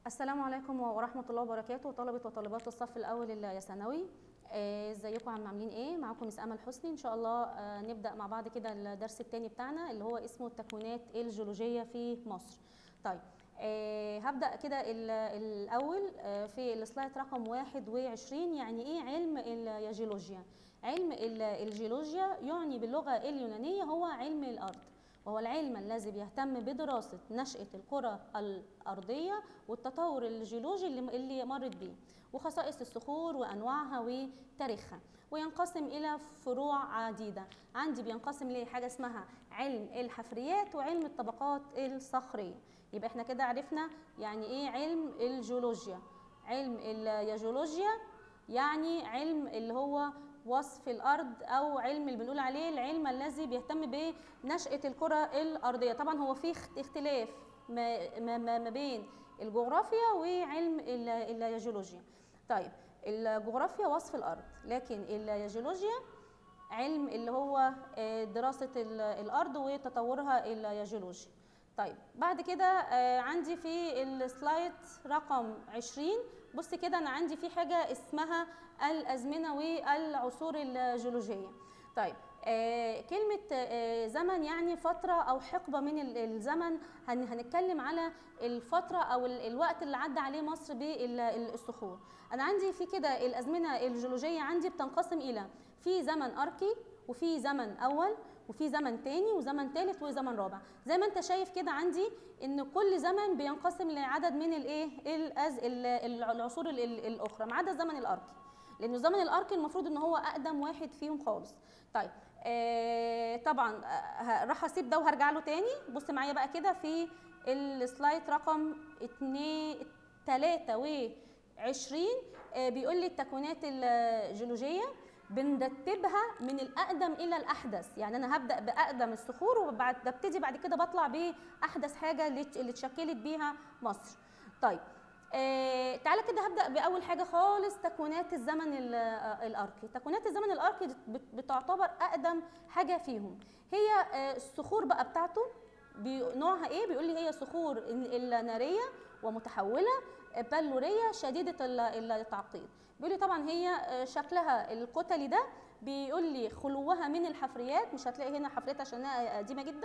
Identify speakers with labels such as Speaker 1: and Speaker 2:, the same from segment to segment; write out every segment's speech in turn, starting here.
Speaker 1: السلام عليكم ورحمة الله وبركاته طلبة وطالبات الصف الأول الثانوي آه، ازيكم عم عاملين ايه معاكم مس امل حسني ان شاء الله آه، نبدا مع بعض كده الدرس الثاني بتاعنا اللي هو اسمه التكوينات الجيولوجيه في مصر طيب آه، هبدا كده ال- الاول آه، في السلايد رقم 21 يعني ايه علم الجيولوجيا علم ال- الجيولوجيا يعني باللغه اليونانيه هو علم الارض وهو العلم الذي بيهتم بدراسة نشأة الكرة الأرضية والتطور الجيولوجي اللي اللي مرت بيه وخصائص الصخور وأنواعها وتاريخها وينقسم إلى فروع عديدة عندي بينقسم لحاجة اسمها علم الحفريات وعلم الطبقات الصخرية يبقى احنا كده عرفنا يعني ايه علم الجيولوجيا علم الجيولوجيا يعني علم اللي هو وصف الارض او علم اللي بنقول عليه العلم الذي بيهتم بنشاه الكره الارضيه طبعا هو في اخت- اختلاف ما, ما, ما ما بين الجغرافيا وعلم ال- الجيولوجيا طيب الجغرافيا وصف الارض لكن الجيولوجيا علم اللي هو آه، دراسه ال- الارض وتطورها الجيولوجي طيب بعد كده آه، عندي في السلايد رقم 20 بص كده انا عندي في حاجه اسمها الازمنه والعصور الجيولوجيه طيب آه كلمة آه زمن يعني فترة أو حقبة من ال- الزمن هن هنتكلم على الفترة أو ال- الوقت اللي عدى عليه مصر بالصخور أنا عندي في كده الأزمنة الجيولوجية عندي بتنقسم إلى في زمن أركي وفي زمن أول وفي زمن تاني وزمن تالت وزمن رابع زي ما انت شايف كده عندي ان كل زمن بينقسم لعدد من الايه الأز... ال- ال- العصور ال- ال- الاخرى ما عدا الزمن الاركي لانه الزمن الاركي المفروض ان هو اقدم واحد فيهم خالص طيب آه طبعا آه، ه- راح اسيب ده وهرجع له تاني بص معايا بقى كده في السلايد رقم 2 23 آه بيقول لي التكوينات الجيولوجيه بنرتبها من الاقدم الى الاحدث يعني انا هبدا باقدم الصخور وبعد ببتدي بعد كده بطلع باحدث حاجه اللي اللي اتشكلت بيها مصر طيب آه تعالى كده هبدا باول حاجه خالص تكوينات الزمن ال- آه، الاركي تكوينات الزمن الاركي بت- بتعتبر اقدم حاجه فيهم هي آه الصخور بقى بتاعته بي- نوعها ايه بيقول لي هي صخور ال- الناريه ومتحوله آه، بلوريه شديده ال- التعقيد بيقول لي طبعا هي آه، شكلها الكتلي ده بيقول لي خلوها من الحفريات مش هتلاقي هنا حفريات عشان انها قديمه جدا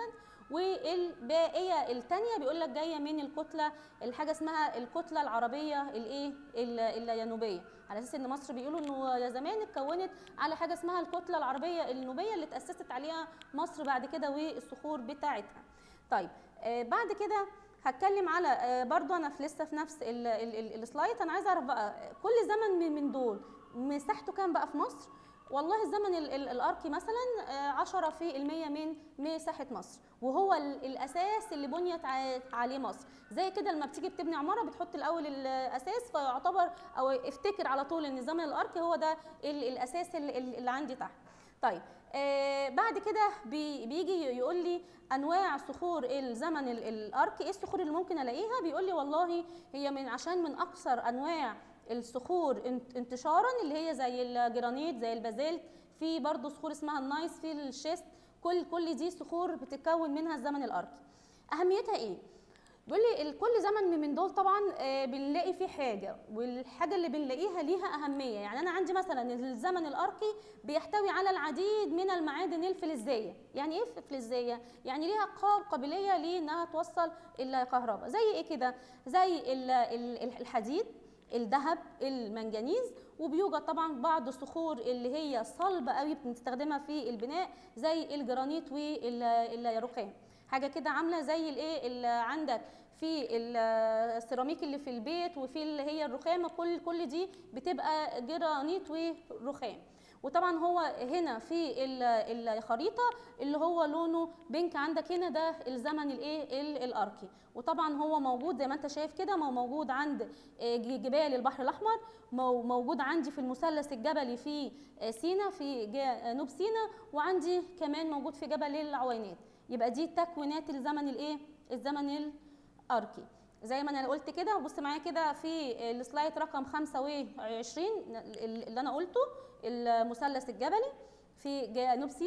Speaker 1: والباقيه الثانيه بيقول لك جايه من الكتله الحاجه اسمها الكتله العربيه الايه ال- اليانوبيه على اساس ان مصر بيقولوا انه يا زمان اتكونت على حاجه اسمها الكتله العربيه النوبيه اللي اتاسست عليها مصر بعد كده والصخور بتاعتها طيب آه بعد كده هتكلم على آه برضو انا في لسه في نفس ال- ال- ال- السلايد انا عايزه اعرف بقى كل زمن من- من دول مساحته كام بقى في مصر والله الزمن ال- ال- الاركي مثلا آه، 10 في المية من مساحه مصر وهو ال- الاساس اللي بنيت ع- عليه مصر زي كده لما بتيجي بتبني عماره بتحط الاول الاساس فيعتبر او افتكر على طول ان الزمن الاركي هو ده ال- الاساس اللي, اللي عندي تحت طيب آه بعد كده بي بيجي يقول لي انواع صخور الزمن ال- الاركي ايه الصخور اللي ممكن الاقيها بيقول لي والله هي من عشان من اكثر انواع الصخور انت- انتشارا اللي هي زي الجرانيت زي البازلت في برضه صخور اسمها النايس في الشيست كل كل دي صخور بتتكون منها الزمن الاركي اهميتها ايه بيقول لي ال- كل زمن من دول طبعا آه، بنلاقي فيه حاجه والحاجه اللي بنلاقيها ليها اهميه يعني انا عندي مثلا الزمن الاركي بيحتوي على العديد من المعادن الفلزيه يعني ايه فلزيه يعني ليها قا- قابليه لانها توصل الكهرباء زي ايه كده زي ال- ال- الحديد الذهب المنجنيز وبيوجد طبعا بعض الصخور اللي هي صلبه قوي بنستخدمها في البناء زي الجرانيت والياروخام حاجه كده عامله زي الايه اللي عندك في ال- السيراميك اللي في البيت وفي اللي هي الرخامه كل كل دي بتبقى جرانيت ورخام وطبعا هو هنا في ال- الخريطه اللي هو لونه بينك عندك هنا ده الزمن الايه ال- الاركي وطبعا هو موجود زي ما انت شايف كده ما هو موجود عند آه، ج- جبال البحر الاحمر مو- موجود عندي في المثلث الجبلي في آه، سينا في جنوب سينا وعندي كمان موجود في جبل العوينات يبقى دي تكوينات الزمن الايه الزمن الاركي زي ما انا قلت كده وبص معايا كده في السلايد رقم 25 اللي انا قلته المثلث الجبلي في جنوب سيناء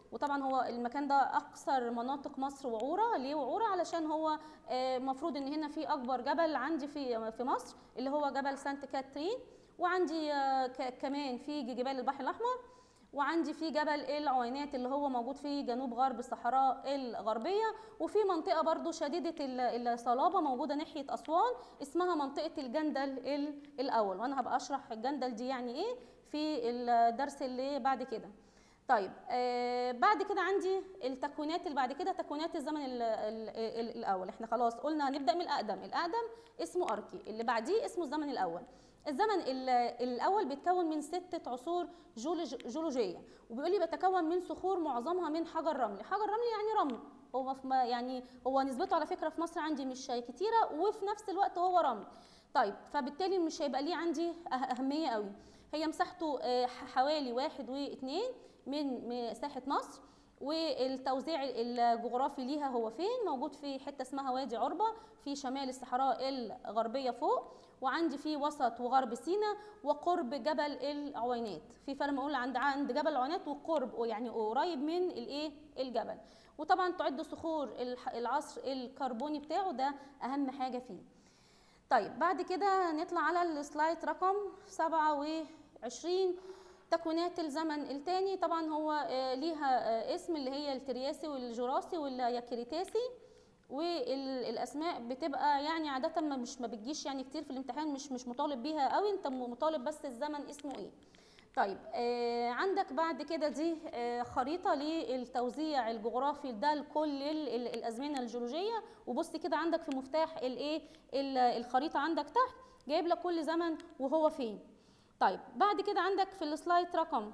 Speaker 1: وطبعا هو المكان ده اكثر مناطق مصر وعوره ليه وعوره علشان هو المفروض ان هنا في اكبر جبل عندي في في مصر اللي هو جبل سانت كاترين وعندي آه، ك- كمان في جبال البحر الاحمر وعندي في جبل العوينات اللي هو موجود في جنوب غرب الصحراء الغربيه وفي منطقه برضو شديده ال- الصلابه موجوده ناحيه اسوان اسمها منطقه الجندل ال- الاول وانا هبقى اشرح الجندل دي يعني ايه في الدرس اللي بعد كده طيب آه بعد كده عندي التكوينات اللي بعد كده تكوينات الزمن ال ال ال الاول احنا خلاص قلنا هنبدا من الاقدم الاقدم اسمه اركي اللي بعديه اسمه الزمن الاول الزمن ال- الاول بيتكون من ستة عصور جيولوج- جيولوجيه وبيقول لي بيتكون من صخور معظمها من حجر رملي حجر رملي يعني رمل هو في ما- يعني هو نسبته على فكره في مصر عندي مش كتيره وفي نفس الوقت هو رمل طيب فبالتالي مش هيبقى ليه عندي أه- اهميه قوي هي مساحته آه، ح- حوالي واحد واثنين من مساحه مصر والتوزيع الجغرافي ليها هو فين موجود في حته اسمها وادي عربه في شمال الصحراء الغربيه فوق وعندي في وسط وغرب سيناء وقرب جبل العوينات في فرق ما اقول عند عند جبل العوينات وقرب يعني قريب من الايه الجبل وطبعا تعد صخور الح- العصر الكربوني بتاعه ده اهم حاجه فيه طيب بعد كده نطلع على السلايد رقم 27 تكوينات الزمن الثاني طبعا هو آه، ليها آه، اسم اللي هي الترياسي والجراسي واليكريتاسي والاسماء بتبقى يعني عاده ما مش ما بتجيش يعني كتير في الامتحان مش مش مطالب بيها قوي انت مطالب بس الزمن اسمه ايه طيب آه عندك بعد كده دي آه خريطه للتوزيع الجغرافي ده لكل ال- ال- الازمنه الجيولوجيه وبص كده عندك في مفتاح الايه ال- الخريطه عندك تحت جايب لك كل زمن وهو فين طيب بعد كده عندك في السلايد رقم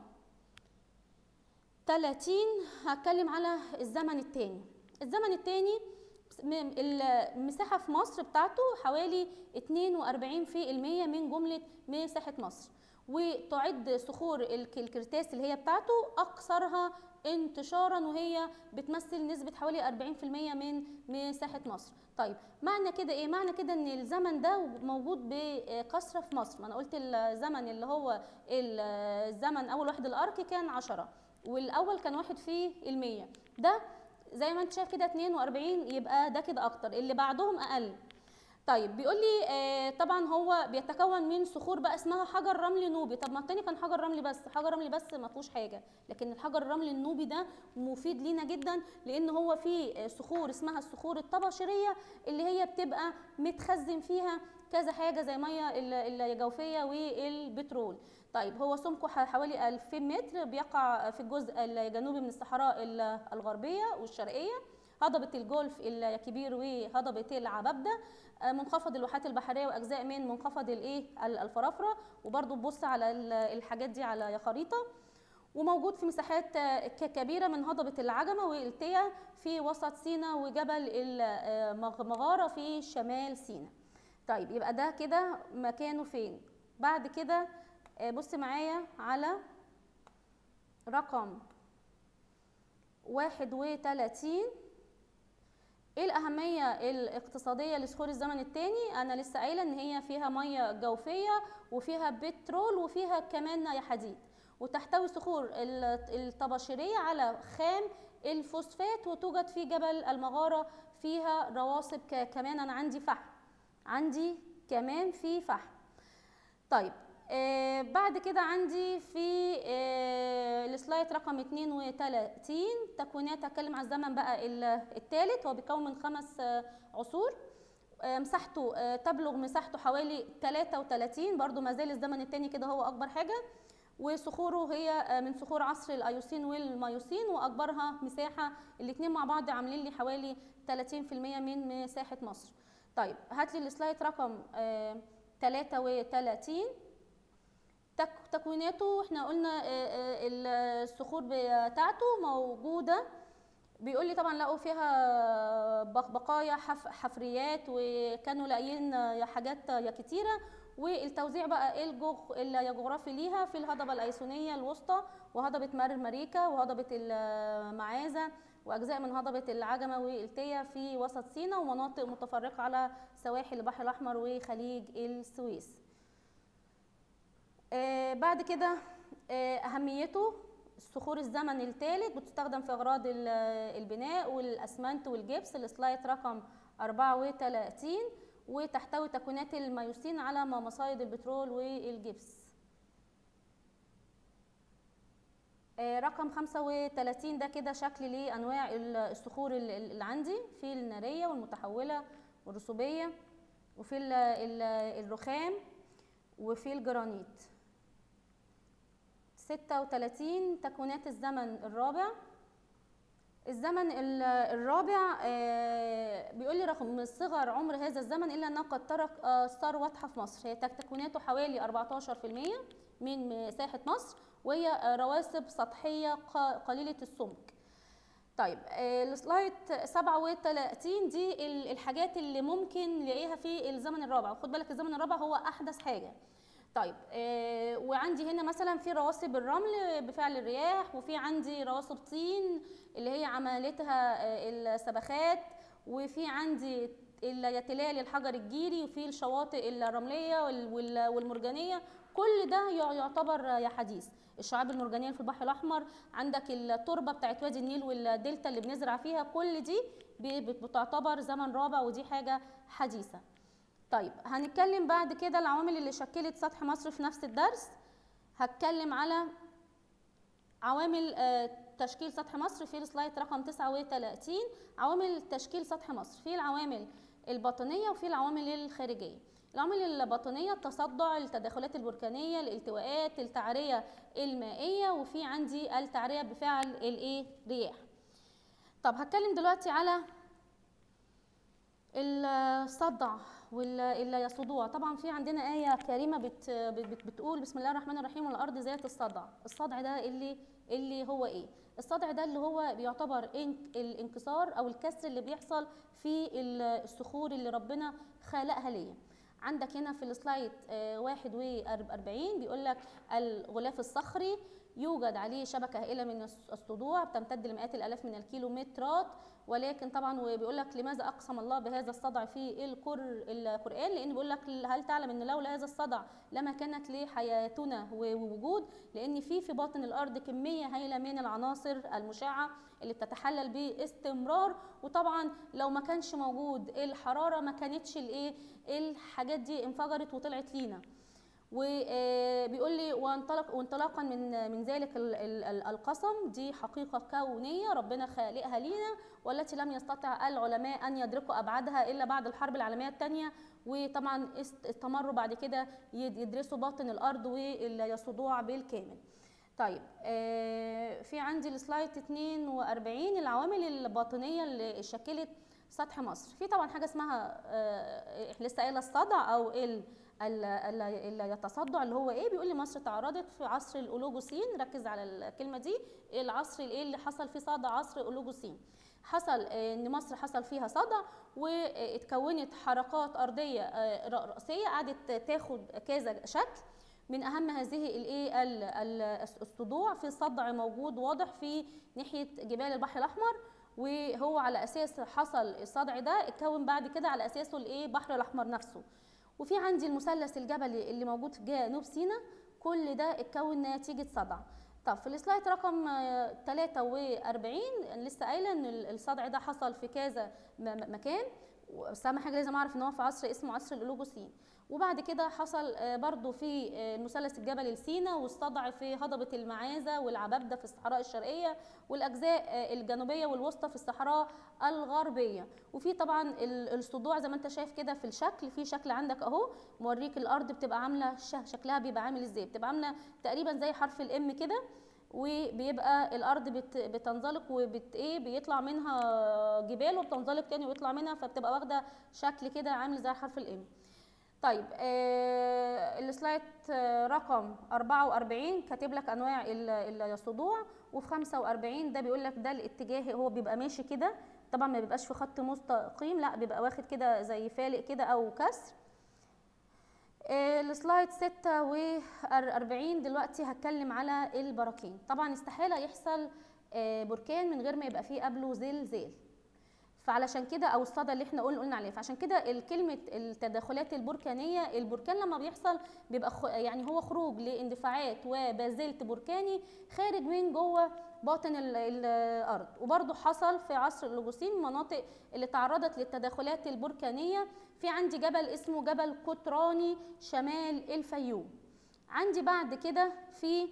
Speaker 1: 30 هتكلم على الزمن الثاني الزمن الثاني المساحة في مصر بتاعته حوالي 42% من جملة مساحة مصر وتعد صخور الك- الكرتاس اللي هي بتاعته أكثرها انتشارا وهي بتمثل نسبة حوالي 40% من مساحة مصر طيب معنى كده ايه معنى كده ان الزمن ده موجود بكثرة في مصر ما انا قلت الزمن اللي هو الزمن اول واحد الارك كان 10 والاول كان واحد في المية ده زي ما انت شايف كده 42 يبقى ده كده اكتر اللي بعدهم اقل طيب بيقول لي آه طبعا هو بيتكون من صخور بقى اسمها حجر رملي نوبي طب ما التاني كان حجر رملي بس حجر رملي بس ما فيهوش حاجه لكن الحجر الرملي النوبي ده مفيد لينا جدا لان هو فيه آه، صخور اسمها الصخور الطباشيريه اللي هي بتبقى متخزن فيها كذا حاجه زي ميه ال- الجوفيه والبترول طيب هو سمكه ح- حوالي 2000 متر بيقع في الجزء الجنوبي من الصحراء ال- الغربيه والشرقيه هضبة الجولف الكبير وهضبة العبابدة آه، منخفض الواحات البحرية وأجزاء من منخفض الإيه ال- الفرافرة وبرضو تبص على ال- الحاجات دي على خريطة وموجود في مساحات آه، ك- كبيرة من هضبة العجمة والتيا في وسط سيناء وجبل المغارة في شمال سيناء طيب يبقى ده كده مكانه فين بعد كده آه، بص معايا على رقم واحد وتلاتين ايه الاهميه الاقتصاديه لصخور الزمن الثاني انا لسه قايله ان هي فيها ميه جوفيه وفيها بترول وفيها كمان يا حديد وتحتوي صخور ال- الطباشيريه على خام الفوسفات وتوجد في جبل المغاره فيها رواسب ك- كمان انا عندي فحم عندي كمان في فحم طيب آه بعد كده عندي في آه السلايد رقم 32 تكوينات هتكلم على الزمن بقى الثالث هو بيتكون من خمس آه عصور آه مساحته آه تبلغ مساحته حوالي 33 برضو ما زال الزمن الثاني كده هو اكبر حاجه وصخوره هي آه، من صخور عصر الايوسين والمايوسين واكبرها مساحه الاثنين مع بعض عاملين لي حوالي 30% من مساحه مصر طيب هات لي السلايد رقم آه 33 تك تكويناته احنا قلنا آه، آه، الصخور بتاعته موجوده بيقول لي طبعا لقوا فيها بق- بقايا حف حفريات وكانوا لاقيين آه، حاجات آه، كتيره والتوزيع بقى الجغ... الجغرافي ليها في الهضبه الايسونيه الوسطى وهضبه مر مريكا وهضبه المعازه واجزاء من هضبه العجمه والتيا في وسط سيناء ومناطق متفرقه على سواحل البحر الاحمر وخليج السويس آه بعد كده آه اهميته الصخور الزمن الثالث بتستخدم في اغراض ال- البناء والاسمنت والجبس السلايد رقم 34 وتحتوي تكوينات الميوسين على مصايد البترول والجبس آه، رقم 35 ده كده شكل لانواع ال- الصخور ال- ال- اللي عندي في الناريه والمتحوله والرسوبيه وفي ال- ال- الرخام وفي الجرانيت 36 تكوينات الزمن الرابع الزمن ال- الرابع آه، بيقول لي رغم صغر عمر هذا الزمن الا انه قد ترك اثار واضحه في مصر هي تك- تكويناته حوالي 14% من مساحه مصر وهي آه، رواسب سطحيه ق- قليله السمك طيب آه، السلايد 37 دي ال- الحاجات اللي ممكن نلاقيها في الزمن الرابع وخد بالك الزمن الرابع هو احدث حاجه طيب آه وعندي هنا مثلا في رواسب الرمل بفعل الرياح وفي عندي رواسب طين اللي هي عملتها آه السبخات وفي عندي التلال الحجر الجيري وفي الشواطئ الرمليه وال- وال- والمرجانيه كل ده يع- يعتبر يا حديث الشعاب المرجانيه في البحر الاحمر عندك التربه بتاعت وادي النيل والدلتا اللي بنزرع فيها كل دي ب- بتعتبر زمن رابع ودي حاجه حديثه طيب هنتكلم بعد كده العوامل اللي شكلت سطح مصر في نفس الدرس هتكلم على عوامل آه، تشكيل سطح مصر في السلايد رقم 39 عوامل تشكيل سطح مصر في العوامل الباطنيه وفي العوامل الخارجيه العوامل الباطنيه التصدع التداخلات البركانيه الالتواءات التعريه المائيه وفي عندي التعريه بفعل الايه رياح طب هتكلم دلوقتي على الصدع والصدوع طبعا في عندنا آية كريمة بت بت بتقول بسم الله الرحمن الرحيم والأرض ذات الصدع الصدع ده اللي اللي هو إيه الصدع ده اللي هو بيعتبر إنك- الانكسار أو الكسر اللي بيحصل في الصخور اللي ربنا خلقها ليا عندك هنا في السلايد آه، 41 بيقول لك الغلاف الصخري يوجد عليه شبكة هائلة من الص- الصدوع بتمتد لمئات الآلاف من الكيلومترات ولكن طبعا وبيقول لك لماذا أقسم الله بهذا الصدع في القر القرآن لأن بيقول لك هل تعلم أن لولا هذا الصدع لما كانت لحياتنا ووجود لأن في في باطن الأرض كمية هائلة من العناصر المشعة اللي بتتحلل باستمرار وطبعا لو ما كانش موجود الحرارة ما كانتش الايه الحاجات دي انفجرت وطلعت لينا وبيقول لي وانطلق وانطلاقا من من ذلك ال- ال- ال- القسم دي حقيقه كونيه ربنا خالقها لينا والتي لم يستطع العلماء ان يدركوا ابعادها الا بعد الحرب العالميه الثانيه وطبعا است- استمروا بعد كده يد- يدرسوا باطن الارض والصدوع بالكامل. طيب آه، في عندي السلايد 42 العوامل الباطنيه اللي شكلت سطح مصر في طبعا حاجه اسمها آه، إحنا لسه قايله الصدع او ال ال- ال- اللي يتصدع اللي هو ايه بيقول لي مصر تعرضت في عصر الاولوجوسين ركز على الكلمه دي العصر الايه اللي حصل فيه صدع عصر الاولوجوسين حصل آه، ان مصر حصل فيها صدع واتكونت حركات ارضيه آه، ر- راسيه قعدت تاخد كذا شكل من اهم هذه الايه ال- ال- الصدوع في صدع موجود واضح في ناحيه جبال البحر الاحمر وهو على اساس حصل الصدع ده اتكون بعد كده على اساسه الايه البحر الاحمر نفسه وفي عندي المثلث الجبلي اللي موجود في جنوب سيناء كل ده اتكون نتيجه صدع طب في السلايد رقم آه، 43 أنا لسه قايله ان ال- الصدع ده حصل في كذا م- م- مكان بس اهم حاجه لازم اعرف ان هو في عصر اسمه عصر الاولوجوسين وبعد كده حصل آه، برضو في آه، المثلث الجبلي لسينا والصدع في هضبة المعازة والعبابدة في الصحراء الشرقية والأجزاء آه، الجنوبية والوسطى في الصحراء الغربية وفي طبعا ال- الصدوع زي ما انت شايف كده في الشكل في شكل عندك اهو موريك الأرض بتبقى عاملة ش- شكلها بيبقى عامل ازاي بتبقى عاملة تقريبا زي حرف الام كده وبيبقى الارض بت بتنزلق وبت ايه بيطلع منها جبال وبتنزلق تاني ويطلع منها فبتبقى واخده شكل كده عامل زي حرف الام طيب آه السلايد آه، رقم 44 كاتب لك انواع ال- الصدوع وفي 45 ده بيقول لك ده الاتجاه هو بيبقى ماشي كده طبعا ما بيبقاش في خط مستقيم لا بيبقى واخد كده زي فالق كده او كسر آه، السلايد 46 دلوقتي هتكلم على البراكين طبعا استحاله يحصل آه، بركان من غير ما يبقى فيه قبله زلزال فعلشان كده او الصدى اللي احنا قلنا قلنا عليه فعشان كده الكلمه التدخلات البركانيه البركان لما بيحصل بيبقى خ... يعني هو خروج لاندفاعات وبازلت بركاني خارج من جوه باطن ال- الارض وبرضه حصل في عصر الاوجوستين مناطق اللي تعرضت للتدخلات البركانيه في عندي جبل اسمه جبل قطراني شمال الفيوم عندي بعد كده في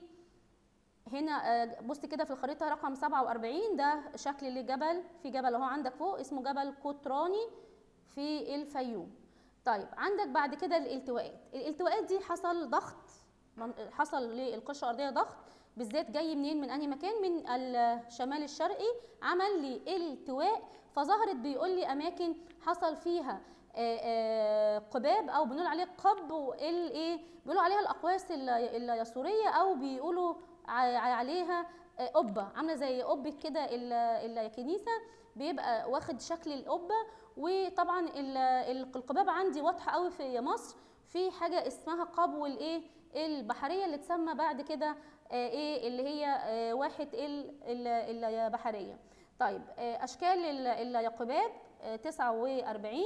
Speaker 1: هنا آه، بص كده في الخريطه رقم 47 ده شكل لجبل في جبل اهو عندك فوق اسمه جبل قطراني في الفيوم طيب عندك بعد كده الالتواءات الالتواءات دي حصل ضغط من- حصل للقشره الارضيه ضغط بالذات جاي منين من انهي مكان من الشمال الشرقي عمل لي التواء فظهرت بيقول لي اماكن حصل فيها آه، آه، قباب او بنقول عليه قب والايه بيقولوا عليها الاقواس ال- اليسوريه او بيقولوا ع- عليها آه، قبه عامله زي قبه كده ال- الكنيسه بيبقى واخد شكل القبه وطبعا ال- ال- القباب عندي واضحه قوي في مصر في حاجه اسمها قبو الايه البحريه اللي تسمى بعد كده آه، ايه اللي هي آه، واحه ال- ال- البحريه طيب آه، اشكال ال- اليقباب آه، 49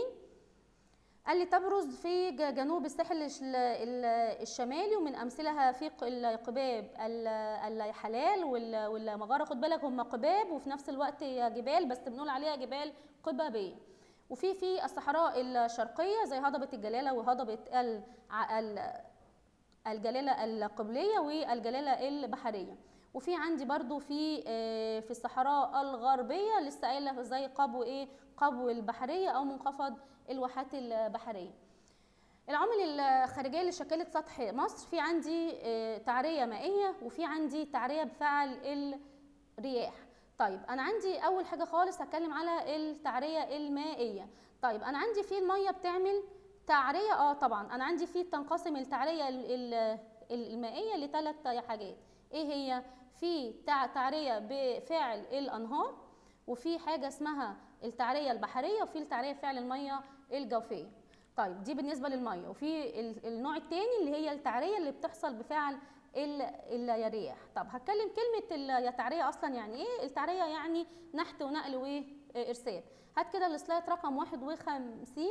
Speaker 1: قال لي تبرز في ج- جنوب الساحل الش- ال- الشمالي ومن امثلها في ق- القباب ال- الحلال وال- والمغاره خد بالك هم قباب وفي نفس الوقت هي جبال بس بنقول عليها جبال قبابيه وفي في الصحراء الشرقيه زي هضبه الجلاله وهضبه ال- ع- ال- الجلاله القبليه والجلاله البحريه وفي عندي برضو في آه، في الصحراء الغربيه لسه قايله زي قبو ايه قبو البحريه او منخفض الواحات البحريه العوامل الخارجيه اللي شكلت سطح مصر في عندي آه، تعريه مائيه وفي عندي تعريه بفعل الرياح طيب انا عندي اول حاجه خالص هتكلم على التعريه المائيه طيب انا عندي في الميه بتعمل تعريه اه طبعا انا عندي في تنقسم التعريه ال- ال- المائيه لثلاث حاجات ايه هي في تع- تعريه بفعل الانهار وفي حاجه اسمها التعريه البحريه وفي التعريه بفعل الميه الجوفيه طيب دي بالنسبه للميه وفي ال- النوع الثاني اللي هي التعريه اللي بتحصل بفعل ال- الرياح طب هتكلم كلمه التعريه اصلا يعني ايه التعريه يعني نحت ونقل وارسال هات كده السلايد رقم 51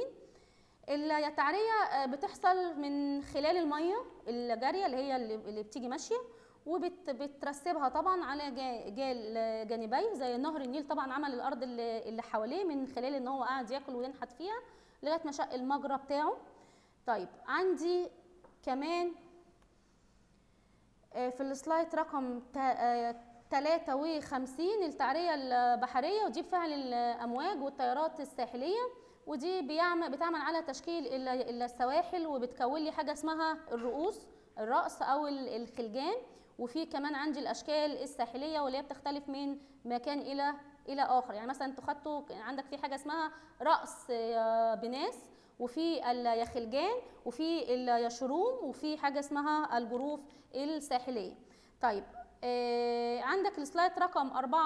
Speaker 1: التعريه بتحصل من خلال الميه الجاريه اللي هي اللي اللي بتيجي ماشيه وبترسبها طبعا على جا- جا- جانبيه زي نهر النيل طبعا عمل الارض اللي اللي حواليه من خلال ان هو قاعد ياكل وينحت فيها لغايه ما شق المجرى بتاعه طيب عندي كمان آه، في السلايد رقم تا- آه، 53 التعرية البحرية ودي بفعل الأمواج والتيارات الساحلية ودي بيعمل بتعمل على تشكيل ال- السواحل وبتكون لي حاجة اسمها الرؤوس الرأس أو ال- الخلجان وفي كمان عندي الأشكال الساحلية واللي هي بتختلف من مكان إلى إلى آخر يعني مثلا انتوا خدتوا عندك في حاجة اسمها رأس آه، بناس وفي اليخلجان وفي اليشروم وفي حاجه اسمها الجروف الساحليه طيب آه عندك السلايد رقم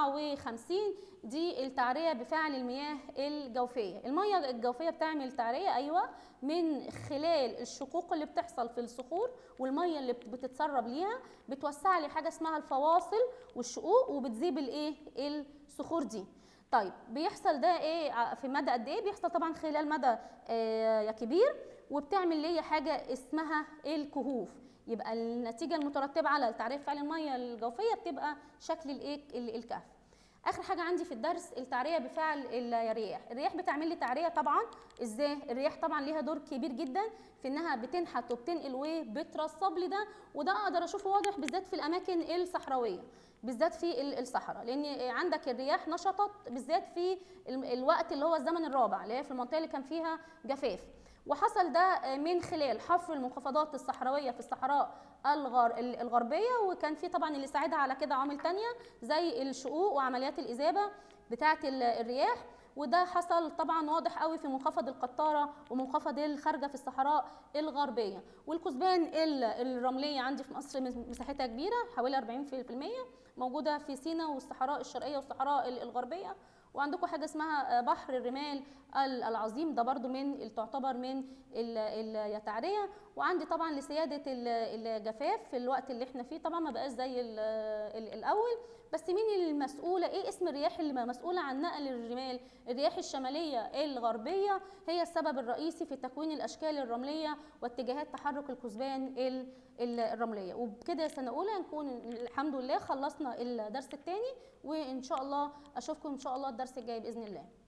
Speaker 1: 54 دي التعريه بفعل المياه الجوفيه الميه الجوفيه بتعمل تعريه ايوه من خلال الشقوق اللي بتحصل في الصخور والميه اللي بت- بتتسرب ليها بتوسع لي حاجه اسمها الفواصل والشقوق وبتذيب الايه الصخور دي طيب بيحصل ده ايه ع- في مدى قد ايه بيحصل طبعا خلال مدى آه يا كبير وبتعمل لي حاجه اسمها الكهوف يبقى النتيجه المترتبه على تعريف فعل الميه الجوفيه بتبقى شكل الايه ال- الكهف اخر حاجه عندي في الدرس التعريه بفعل الرياح الرياح بتعمل لي تعريه طبعا ازاي الرياح طبعا ليها دور كبير جدا في انها بتنحت وبتنقل وبترصب لي ده وده اقدر اشوفه واضح بالذات في الاماكن الصحراويه بالذات في ال- الصحراء لان عندك الرياح نشطت بالذات في ال- الوقت اللي هو الزمن الرابع اللي هي في المنطقه اللي كان فيها جفاف وحصل ده من خلال حفر المنخفضات الصحراويه في الصحراء الغر... الغربيه وكان في طبعا اللي ساعدها على كده عوامل تانية زي الشقوق وعمليات الإذابة بتاعة ال- الرياح وده حصل طبعا واضح قوي في منخفض القطاره ومنخفض الخارجه في الصحراء الغربيه والكثبان ال- الرمليه عندي في مصر مس- مساحتها كبيره حوالي 40% موجوده في سيناء والصحراء الشرقيه والصحراء ال- الغربيه وعندكم حاجه اسمها بحر الرمال ال- العظيم ده برضو من اللي تعتبر من ال- اليتعريه وعندي طبعا لسياده ال- الجفاف في الوقت اللي احنا فيه طبعا ما بقاش زي ال- ال- الاول بس مين المسؤوله ايه اسم الرياح اللي مسؤوله عن نقل الرمال الرياح الشماليه الغربيه هي السبب الرئيسي في تكوين الاشكال الرمليه واتجاهات تحرك الكثبان ال- ال- الرمليه وبكده يا سنه اولى نكون الحمد لله خلصنا الدرس الثاني وان شاء الله اشوفكم ان شاء الله الدرس الجاي باذن الله